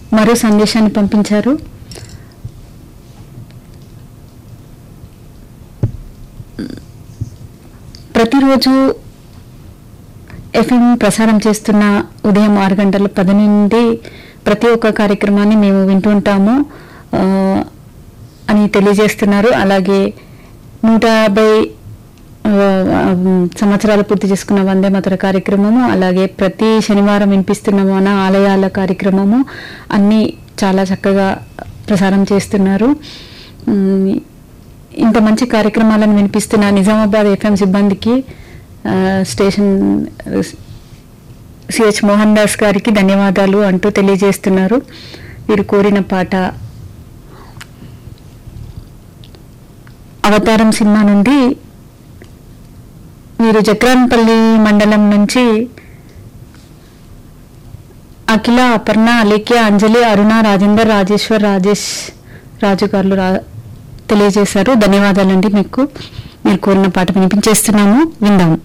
మరో సందేశాన్ని పంపించారు ప్రతిరోజు ఎఫ్ఎం ప్రసారం చేస్తున్న ఉదయం ఆరు గంటల పది నుండి ప్రతి ఒక్క కార్యక్రమాన్ని మేము వింటుంటాము ఆ, అని తెలియజేస్తున్నారు అలాగే నూట యాభై ఆ, ఆ, సంవత్సరాలు పూర్తి చేసుకున్న వందే మాతర కార్యక్రమము అలాగే ప్రతి శనివారం వినిపిస్తున్న మన ఆలయాల కార్యక్రమము అన్నీ చాలా చక్కగా ప్రసారం చేస్తున్నారు ఉమ్, ఇంత మంచి కార్యక్రమాలను వినిపిస్తున్న నిజామాబాద్ ఎఫ్ఎం సిబ్బందికి ఆ, స్టేషన్ సిహెచ్ మోహన్ దాస్ గారికి ధన్యవాదాలు అంటూ తెలియజేస్తున్నారు వీరు కోరిన పాట అవతారం సినిమా నుండి వీరు జక్రాన్పల్లి మండలం నుంచి అఖిల అపర్ణ అలేఖ్య అంజలి అరుణ రాజేందర్ రాజేశ్వర్ రాజేష్ రాజు గారు రా తెలియజేశారు ధన్యవాదాలండి మీకు మీరు కోరిన పాట వినిపించేస్తున్నాము విందాము